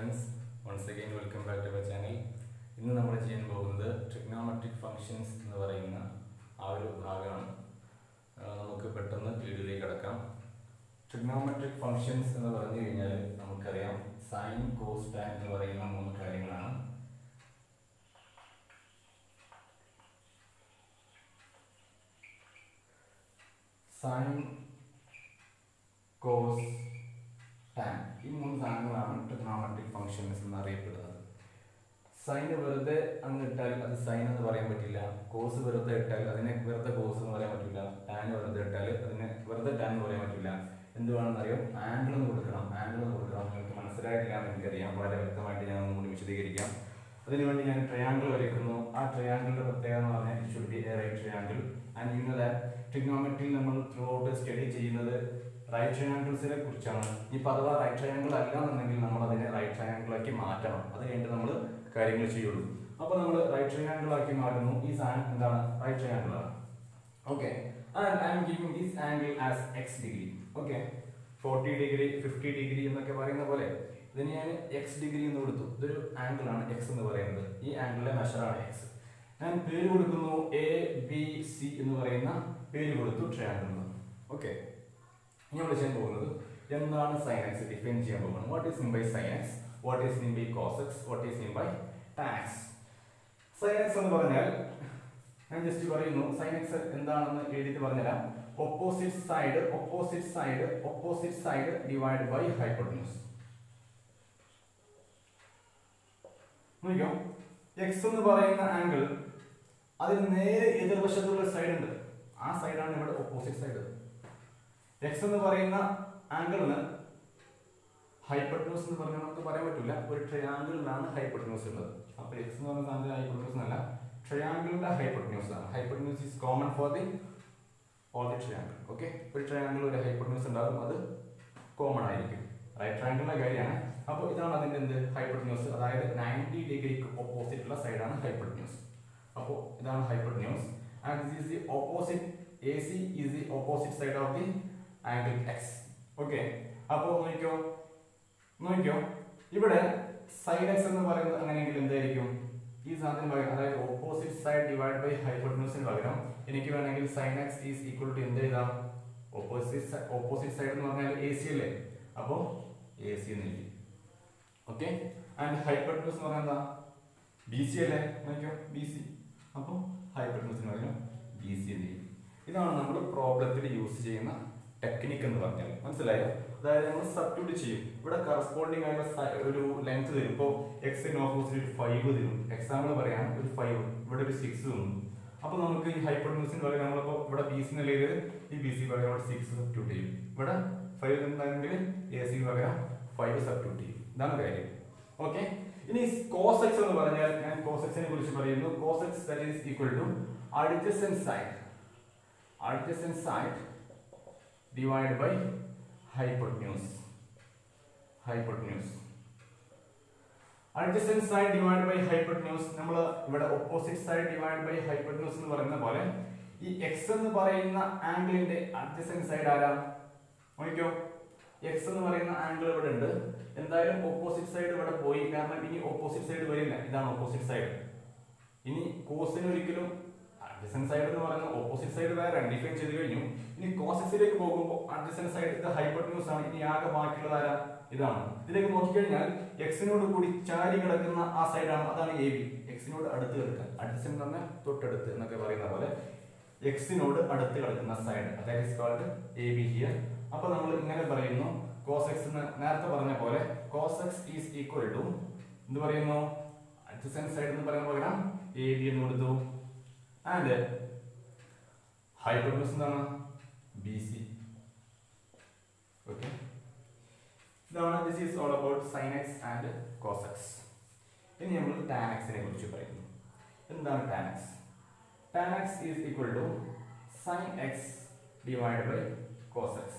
friends once again welcome back to our channel ഇന്ന് നമ്മൾ ചെയ്യാൻ പോകുന്നത് ട്രിഗ്നോമെട്രിക് ഫങ്ഷൻസ് എന്ന് പറയുന്ന ആ ഒരു ഭാഗമാണ് ആ, നമുക്ക് പെട്ടെന്ന് വീഡിയോയിലേക്ക് കിടക്കാം ട്രിഗ്നോമെട്രിക് ഫങ്ഷൻസ് എന്ന് പറഞ്ഞു കഴിഞ്ഞാൽ നമുക്കറിയാം സൈൻ കോസ് ടാൻ എന്ന് പറയുന്ന മൂന്ന് കാര്യങ്ങളാണ് സൈൻ കോസ് ടാൻ ഈ മൂന്ന് സാധനങ്ങളാണ് ട്രിഗ്നോമെട്രിക് ഫങ്ഷൻസ് എന്ന് അറിയപ്പെടുന്നത് സൈന് വെറുതെ അങ്ങ് ഇട്ടാൽ അത് സൈൻ എന്ന് പറയാൻ പറ്റില്ല കോസ് വെറുതെ ഇട്ടാൽ അതിനെ വെറുതെ കോസ് എന്ന് പറയാൻ പറ്റില്ല ടാൻ വെറുതെ ഇട്ടാൽ അതിനെ വെറുതെ ടാൻ എന്ന് പറയാൻ പറ്റില്ല എന്തുവാണെന്ന് അറിയാം ആംഗിൾ എന്ന് കൊടുക്കണം ആംഗിൾ എന്ന് കൊടുക്കണം നിങ്ങൾക്ക് മനസ്സിലായിട്ടില്ല എന്ന് എനിക്കറിയാം വളരെ വ്യക്തമായിട്ട് ഞാൻ ഒന്നും കൂടി വിശദീകരിക്കാം അതിനുവേണ്ടി ഞാൻ ട്രയാങ്കിൾ വരയ്ക്കുന്നു ആ ട്രയാങ്കിളിന്റെ പ്രത്യേകത എന്ന് പറഞ്ഞാൽ it should be a right triangle and you know that ട്രിഗ്നോമെട്രിയിൽ നമ്മൾ ത്രൂ ഔട്ട് സ്റ്റഡി ചെയ്യുന്നത് റൈറ്റ് ട്രയാങ്കിൾസിനെ കുറിച്ചാണ് ഇപ്പൊ അഥവാ റൈറ്റ് ട്രയാങ്കിൾ അല്ല എന്നുണ്ടെങ്കിൽ നമ്മൾ അതിനെ റൈറ്റ് ട്രയാങ്കിൾ ആക്കി മാറ്റണം അത് കഴിഞ്ഞിട്ട് നമ്മൾ കാര്യങ്ങൾ ചെയ്യുള്ളൂ അപ്പൊ നമ്മൾ റൈറ്റ് ട്രയാങ്കിൾ ആക്കി മാറ്റുന്നു ഈ സാധനം എന്താണ് റൈറ്റ് ട്രയാങ്കിൾ ആണ് okay and I am giving this angle as X degree okay forty degree fifty degree എന്നൊക്കെ പറയുന്ന പോലെ ഇതിന് ഞാൻ എക്സ് ഡിഗ്രി എന്ന് കൊടുത്തു ഇതൊരു ആംഗിൾ ആണ് എക്സ് എന്ന് പറയുന്നത് ഈ ആംഗിളിലെ മെഷറാണ് എക്സ് ഞാൻ പേര് കൊടുക്കുന്നു എ ബി സി എന്ന് പറയുന്ന പേര് കൊടുത്തു ട്രയാങ്കിളിന് ഓക്കെ ഇനി നമ്മൾ ചെയ്യാൻ പോകുന്നത് എന്താണ് സൈൻ എക്സ് ഡിഫൈൻ ചെയ്യാൻ പോകുന്നത് what is mean by sine X what is mean by cos X what is mean by tan X sine X എന്ന് പറഞ്ഞാൽ ഞാൻ ജസ്റ്റ് പറയുന്നു സൈൻ എക്സ് എന്താണെന്ന് എഴുതിയിട്ട് പറഞ്ഞുതരാം opposite side opposite side opposite side divide by hypotenuse നോക്കിയോ X എന്ന് പറയുന്ന ആംഗിൾ അതിന് നേരെ എതിർവശത്തുള്ള സൈഡ് ഉണ്ട് ആ സൈഡാണ് ഇവിടെ ഓപ്പോസിറ്റ് സൈഡ് എക്സ് എന്ന് പറയുന്ന ആംഗിളിന് ഹൈപ്പർട്യൂസ് എന്ന് പറഞ്ഞാൽ നമുക്ക് പറയാൻ പറ്റില്ല ഒരു ട്രയാംഗിളിലാണ് ഹൈപ്പർട്യൂസ് ഉള്ളത് അപ്പൊ എക്സ് എന്ന് പറയുന്ന സാധനം ഹൈപ്പർട്യൂസ് എന്നല്ല ട്രയാംഗിളിന്റെ ഹൈപ്പർട്യൂസ് ആണ് hypotenuse is common for the all the triangle okay ഒരു ട്രയാംഗിൾ ഒരു ഹൈപ്പർട്യൂസ് ഉണ്ടാകും അത് കോമൺ ആയിരിക്കും റൈറ്റ് ട്രയാംഗിളിന്റെ കാര്യമാണ് അപ്പോൾ ഇതാണ് അതിന്റെ എന്ത് ഹൈപ്പർട്യൂസ് അതായത് നയൻറ്റി ഡിഗ്രിക്ക് ഓപ്പോസിറ്റ് ഉള്ള സൈഡാണ് ഹൈപ്പർട്യൂസ് അപ്പോൾ ഇതാണ് hypotenuse and this is the opposite A C is the opposite side of the angle X okay അപ്പോൾ നോക്കിയോ നോക്കിയോ ഇവിടെ സൈഡ് എക്സ് എന്ന് പറയുന്നത് അങ്ങനെയെങ്കിൽ എന്തായിരിക്കും ഈ സാധനം പകരം അതായത് ഓപ്പോസിറ്റ് സൈഡ് ഡിവൈഡ് ബൈ ഹൈപ്പോട്ടന്യൂസിന് പകരം എനിക്ക് വേണമെങ്കിൽ sine X is equal to എന്ത് എഴുതാം ഓപ്പോസിറ്റ് ഓപ്പോസിറ്റ് സൈഡ് എന്ന് പറഞ്ഞാൽ എ സി അല്ലേ അപ്പോൾ എ സി എന്ന് എഴുതി ഓക്കെ ആൻഡ് ഹൈപ്പോട്ടന്യൂസ് എന്ന് പറഞ്ഞാൽ എന്താ ബി സി അല്ലേ നോക്കിയോ ബി സി അപ്പോൾ ഹൈപ്പോട്ടന്യൂസിന് പകരം ബി സി എന്ന് എഴുതി ഇതാണ് നമ്മൾ പ്രോബ്ലത്തിൽ യൂസ് ചെയ്യുന്ന ടെക്നിക്ക് എന്ന് പറഞ്ഞാൽ മനസ്സിലായോ അതായത് നമ്മൾ സബ്സ്റ്റിറ്റ്യൂട്ട് ചെയ്യും ഇവിടെ കറസ്പോണ്ടിങ് ആയിട്ടുള്ള സ- ഒരു ലെങ്ത് തരും ഇപ്പോൾ എക്സിന് ഓപ്പോസിറ്റ് ഒരു ഫൈവ് തരും എക്സാമ്പിൾ പറയാം ഒരു ഫൈവ് ഇവിടെ ഒരു സിക്സ് തന്നു അപ്പൊ നമുക്ക് ഈ ഹൈപ്പർന്യൂസിന് പകരം നമ്മളിപ്പോൾ ഇവിടെ ബി സി നിലയിൽ ഈ ബി സി പകരം ഇവിടെ സിക്സ് സബ്സ്റ്റിറ്റ്യൂട്ട് ചെയ്യും ഇവിടെ ഫൈവ് എന്താണെങ്കിൽ എ സി പകരം ഫൈവ് സബ്സ്റ്റിറ്റ്യൂട്ട് ചെയ്യും ഇതാണ് കാര്യം ഓക്കെ ഇനി കോസ് എക്സ് എന്ന് പറഞ്ഞാൽ ഞാൻ കോസ് എക്സിനെ കുറിച്ച് പറയുന്നു cos X that is equal to adjacent side adjacent side divided by hypotenuse hypotenuse adjacent side divided by hypotenuse നമ്മൾ ഇവിടെ opposite side divide by hypotenuse എന്ന് പറയുന്ന പോലെ ഈ x എന്ന് പറയുന്ന ആംഗിളിന്റെ adjacent സൈഡ് ആരാ നോക്കിക്കോ x എന്ന് പറയുന്ന ആംഗിൾ ഇവിടെ ഉണ്ട് എന്തായാലും ഓപ്പോസിറ്റ് സൈഡ് ഇവിടെ പോയി കാരണം ഇനി ഓപ്പോസിറ്റ് സൈഡ് വരില്ല ഇതാണ് ഓപ്പോസിറ്റ് സൈഡ് ഇനി കോസിന് ഒരിക്കലും അഡ്ജസൻ സൈഡ് എന്ന് പറയുന്ന ഓപ്പോസിറ്റ് സൈഡ് വേറെ ഡിഫൈൻ ചെയ്ത് കഴിഞ്ഞു ഇനി കോസക്സിലേക്ക് പോകുമ്പോൾ അഡ്ജസൻ സൈഡ് ഇത് ഹൈപ്പർന്യൂസ് ആണ് ഇനി ആകെ ബാക്കിയുള്ളത് ആരാ ഇതാണ് ഇതിലേക്ക് നോക്കിക്കഴിഞ്ഞാൽ എക്സിനോട് കൂടി ചാരി കിടക്കുന്ന ആ സൈഡാണ് അതാണ് എ ബി എക്സിനോട് അടുത്ത് കിടക്കുക അഡ്ജസൻ എന്ന് പറഞ്ഞാൽ തൊട്ടടുത്ത് എന്നൊക്കെ പറയുന്ന പോലെ എക്സിനോട് അടുത്ത് കിടക്കുന്ന സൈഡ് അതായത് is called A B here അപ്പൊ നമ്മൾ ഇങ്ങനെ പറയുന്നു കോസ് എക്സ് എന്ന് നേരത്തെ പറഞ്ഞ പോലെ cos x is equal to എന്ത് പറയുന്നു അഡ്ജസൻ സൈഡ് എന്ന് പറയുന്ന പകരം എ ബി എന്ന് കൊടുത്തു ആൻഡ് ഹൈപ്പോട്ടനസ് എന്താണ് ബി സി ഓക്കെ ഇതാണ് this is all about sine x and cos x ഇനി നമ്മൾ ടാൻ എക്സിനെ കുറിച്ച് പറയുന്നു എന്താണ് tan x tan x is equal to sine x divide by cos x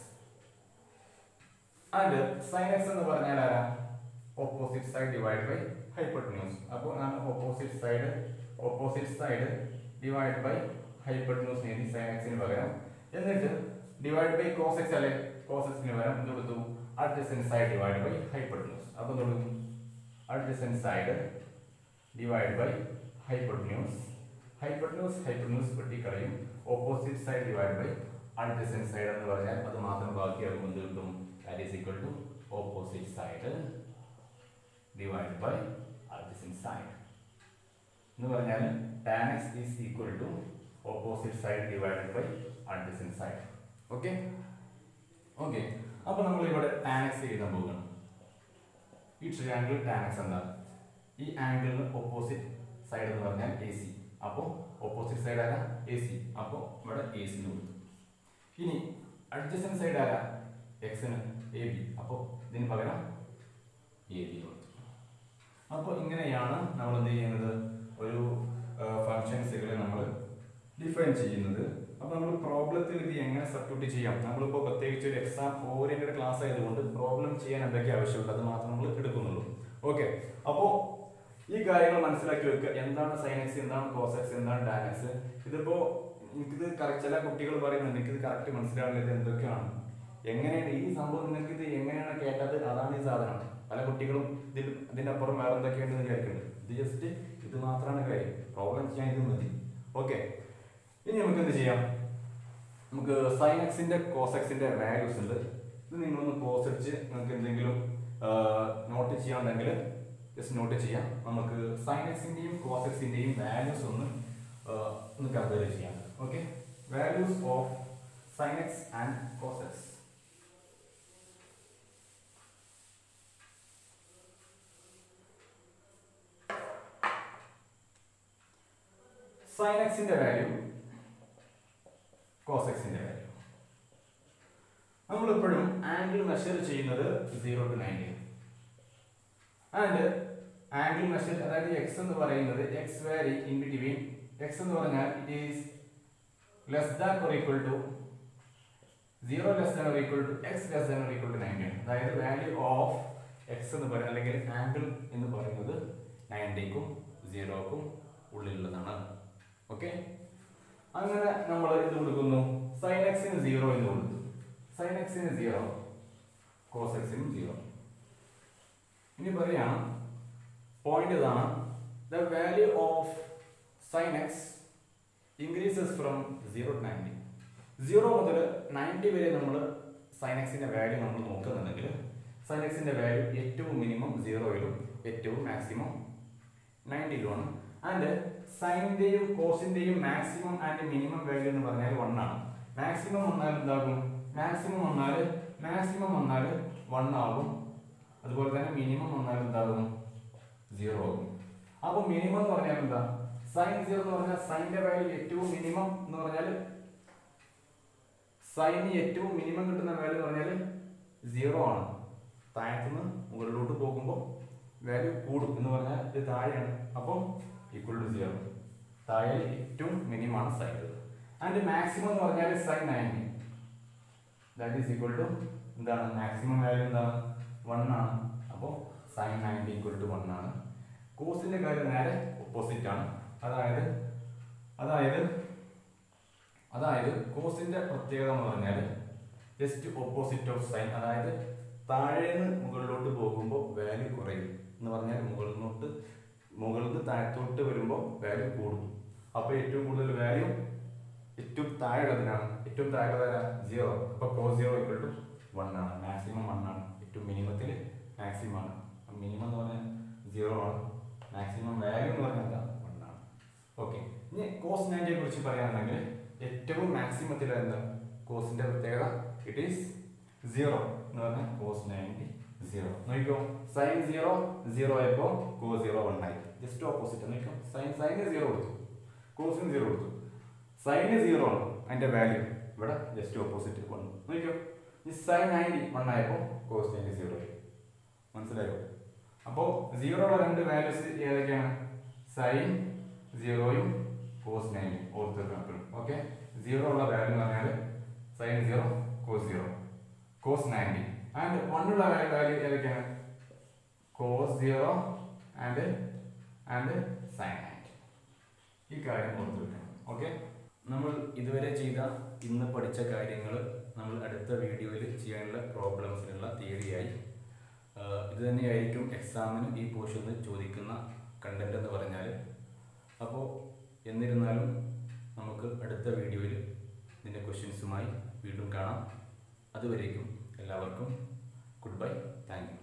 and sine X എന്ന് പറഞ്ഞാൽ ആരാ opposite side divide by hypotenuse അപ്പോൾ ഞാൻ opposite side opposite side divide by hypotenuse എഴുതി സൈൻ എക്സിന് പകരം എന്നിട്ട് ഡിവൈഡ് ബൈ കോസ് എക്സ് അല്ലേ കോസ് എക്സിന് പകരം എന്ത് കൊടുത്തു adjacent side divide by hypotenuse അപ്പോൾ എന്ത് കൊടുക്കും adjacent side divided by hypotenuse hypotenuse hypotenuse വെട്ടിക്കളയും opposite side divided by adjacent side എന്ന് പറഞ്ഞാൽ അത് മാത്രം ബാക്കിയാകും എന്ത് കിട്ടും that is equal to opposite side divided by adjacent side എന്ന് പറഞ്ഞാൽ tan x is equal to opposite side divided by adjacent side okay okay അപ്പൊ നമ്മൾ ഇവിടെ tan x എഴുതാൻ പോവുകയാണ് ഈ ട്രയാങ്കിൾ tan x എന്താണ് ഈ ആംഗിളിന് ഓപ്പോസിറ്റ് സൈഡ് എന്ന് പറഞ്ഞാൽ എ സി അപ്പോൾ ഓപ്പോസിറ്റ് സൈഡ് ആരാ എ സി അപ്പോൾ ഇവിടെ എ സി കൊടുത്തു ഇനി അഡ്ജസ്റ്റൻ സൈഡ് ആരാ എക്സിന് എ ബി അപ്പോൾ ഇതിന് പകരം എ ബി കൊടുത്തു അപ്പോൾ ഇങ്ങനെയാണ് നമ്മൾ എന്ത് ചെയ്യുന്നത് ഒരു ഫങ്ഷൻസുകളെ നമ്മൾ ഡിഫൈൻ ചെയ്യുന്നത് അപ്പോൾ നമ്മൾ പ്രോബ്ലത്തിൽ ഇത് എങ്ങനെ സബ്സ്റ്റിറ്റ്യൂട്ട് ചെയ്യാം നമ്മളിപ്പോൾ പ്രത്യേകിച്ച് ഒരു എക്സാം ഓറിയന്റഡ് ക്ലാസ് ആയതുകൊണ്ട് പ്രോബ്ലം ചെയ്യാൻ എന്തൊക്കെ ആവശ്യമുണ്ട് അത് മാത്രം നമ്മൾ എടുക്കുന്നുള്ളൂ ഓക്കെ അപ്പോൾ ഈ കാര്യങ്ങൾ മനസ്സിലാക്കി വെക്കുക എന്താണ് സൈനക്സ് എന്താണ് കോസക്സ് എന്താണ് ഡാനക്സ് ഇതിപ്പോ എനിക്കിത് കറക്റ്റ് ചില കുട്ടികൾ പറയുന്നുണ്ട് എനിക്കിത് കറക്റ്റ് മനസ്സിലാവില്ല ഇത് എന്തൊക്കെയാണ് എങ്ങനെയാണ് ഈ സംഭവം നിങ്ങൾക്ക് ഇത് എങ്ങനെയാണ് കേട്ടത് അതാണ് ഈ സാധനം പല കുട്ടികളും ഇതിൽ ഇതിന്റെ അപ്പുറം വേറെ എന്തൊക്കെയുണ്ടെന്ന് വിചാരിക്കുന്നുണ്ട് ഇത് ജസ്റ്റ് ഇത് മാത്രമാണ് കാര്യം പ്രോബ്ലം ചെയ്യാൻ ഇത് മതി ഓക്കെ ഇനി നമുക്ക് എന്ത് ചെയ്യാം നമുക്ക് സൈനക്സിന്റെ കോസക്സിന്റെ വാല്യൂസ് ഉണ്ട് ഇത് നിങ്ങളൊന്ന് കോസ് അടിച്ച് നിങ്ങൾക്ക് എന്തെങ്കിലും നോട്ട് ചെയ്യാന്നുണ്ടെങ്കിൽ ജസ്റ്റ് നോട്ട് ചെയ്യാം നമുക്ക് സൈനക്സിന്റെയും കോസക്സിന്റെയും വാല്യൂസ് ഒന്ന് ആ, ഒന്ന് കമ്പയർ ചെയ്യാം okay values of sine x and cos x സൈനക്സിന്റെ വാല്യൂ കോസക്സിന്റെ വാല്യൂ നമ്മളെപ്പോഴും ആംഗിൾ മെഷർ ചെയ്യുന്നത് zero to ninety and angle measure അതായത് എക്സ് എന്ന് പറയുന്നത് x vary in between x എന്ന് പറഞ്ഞാൽ it is less than or equal to zero less than or equal to x less than or equal to ninety അതായത് value of x എന്ന് പറയുന്നത് അല്ലെങ്കിൽ angle എന്ന് പറയുന്നത് നയൻറ്റിക്കും സീറോക്കും ഉള്ളിലുള്ളതാണ് ഓക്കെ അങ്ങനെ നമ്മൾ ഇത് കൊടുക്കുന്നു സൈൻ എക്സിന് സീറോ എന്ന് കൊടുത്തു സൈൻ എക്സിന് സീറോ കോസ് എക്സിനും സീറോ ഇനി പറയാം പോയിന്റ് ഇതാണ് the value of sine x increases from zero to ninety zero മുതൽ നയൻറ്റി വരെ നമ്മൾ സൈൻ എക്സിന്റെ വാല്യൂ നമ്മൾ നോക്കുന്നുണ്ടെങ്കിൽ സൈൻ എക്സിന്റെ വാല്യൂ ഏറ്റവും മിനിമം സീറോയിലും ഏറ്റവും മാക്സിമം നയൻറ്റിയിലുമാണ് ആൻഡ് സൈനിന്റെയും കോസിന്റെയും മാക്സിമം ആൻഡ് മിനിമം വാല്യൂ എന്ന് പറഞ്ഞാൽ വൺ ആണ് മാക്സിമം വന്നാൽ എന്താകും മാക്സിമം വന്നാൽ മാക്സിമം വന്നാൽ വൺ ആകും അതുപോലെ തന്നെ മിനിമം വന്നാൽ എന്താകും സീറോ ആകും അപ്പൊ മിനിമം എന്ന് പറഞ്ഞാൽ എന്താ സൈൻ സീറോ എന്ന് പറഞ്ഞാൽ സൈനിന്റെ വാല്യൂ ഏറ്റവും മിനിമം എന്ന് പറഞ്ഞാൽ സൈന് ഏറ്റവും മിനിമം കിട്ടുന്ന വാല്യൂ എന്ന് പറഞ്ഞാൽ സീറോ ആണ് താഴത്തുനിന്ന് മുകളിലോട്ട് പോകുമ്പോൾ വാല്യൂ കൂടും എന്ന് പറഞ്ഞാൽ ഇത് താഴെയാണ് അപ്പം ഈക്വൽ ടു സീറോ താഴെ ഏറ്റവും മിനിമം ആണ് സൈൻ ആൻഡ് മാക്സിമം എന്ന് പറഞ്ഞാൽ sine ninety that is equal to എന്താണ് മാക്സിമം വാല്യൂ എന്താണ് വൺ ആണ് അപ്പോൾ sine ninety equal to one ആണ് കോസിന്റെ കാര്യം നേരെ ഓപ്പോസിറ്റ് ആണ് അതായത് അതായത് അതായത് കോസിന്റെ പ്രത്യേകത എന്ന് പറഞ്ഞാൽ ജസ്റ്റ് ഓപ്പോസിറ്റ് ഓഫ് സൈൻ അതായത് താഴേന്ന് മുകളിലോട്ട് പോകുമ്പോൾ വാല്യൂ കുറയും എന്ന് പറഞ്ഞാൽ മുകളിൽ നിന്നോട്ട് മുകളിൽ നിന്ന് താഴത്തോട്ട് വരുമ്പോൾ വാല്യൂ കൂടും അപ്പോൾ ഏറ്റവും കൂടുതൽ വാല്യൂ ഏറ്റവും താഴെയുള്ളതിനാണ് ഏറ്റവും താഴെ സീറോ അപ്പോൾ cos zero equal to one ആണ് മാക്സിമം വൺ ആണ് ഏറ്റവും മിനിമത്തിൽ മാക്സിമം ആണ് മിനിമം എന്ന് പറഞ്ഞാൽ സീറോ ആണ് മാക്സിമം വാല്യൂ എന്ന് പറഞ്ഞാൽ എന്താ വൺ ആണ് ഓക്കെ ഇനി കോസ് നയൻറ്റിയെ കുറിച്ച് പറയുകയാണെങ്കിൽ ഏറ്റവും മാക്സിമത്തിൽ എന്താ കോസിന്റെ പ്രത്യേകത ഇറ്റ് ഈസ് സീറോ എന്ന് പറഞ്ഞാൽ കോസ് നയൻറ്റി സീറോ നോക്കിക്കോ സൈൻ സീറോ സീറോ ആയപ്പോൾ കോസ് സീറോ വൺ ആയി ജസ്റ്റ് ഓപ്പോസിറ്റ് നോക്കിക്കോ സൈൻ സൈന് സീറോ കൊടുത്തു കോസിന് സീറോ കൊടുത്തു സൈന് സീറോ ആണ് അതിന്റെ വാല്യൂ ഇവിടെ ജസ്റ്റ് ഓപ്പോസിറ്റ് വന്നു നോക്കിക്കോ ഈ സൈൻ നയൻറ്റി വൺ ആയപ്പോൾ കോസ് നയൻറ്റി സീറോ ആയി മനസ്സിലായോ അപ്പോൾ സീറോയുടെ രണ്ട് വാല്യൂസ് ഏതൊക്കെയാണ് സൈൻ സീറോയും കോസ് നയൻറ്റും ഓർത്ത് ഓക്കെ സീറോ ഉള്ള വാല്യൂ എന്ന് പറഞ്ഞാൽ sine zero cos zero cos ninety and വണ്ണുള്ള വാല്യൂ ഏതൊക്കെയാണ് cos zero and and sine ninety ഈ കാര്യം ഓർത്ത് വെക്കണം ഓക്കെ നമ്മൾ ഇതുവരെ ചെയ്ത ഇന്ന് പഠിച്ച കാര്യങ്ങൾ നമ്മൾ അടുത്ത വീഡിയോയിൽ ചെയ്യാനുള്ള പ്രോബ്ലംസിനുള്ള തിയറിയായി ഇത് തന്നെയായിരിക്കും എക്സാമിന് ഈ പോർഷനിൽ ചോദിക്കുന്ന കണ്ടന്റ് എന്ന് പറഞ്ഞാൽ അപ്പോൾ എന്നിരുന്നാലും നമുക്ക് അടുത്ത വീഡിയോയിൽ ഇതിൻ്റെ ക്വസ്റ്റ്യൻസുമായി വീണ്ടും കാണാം അതുവരേക്കും എല്ലാവർക്കും ഗുഡ് ബൈ താങ്ക് യു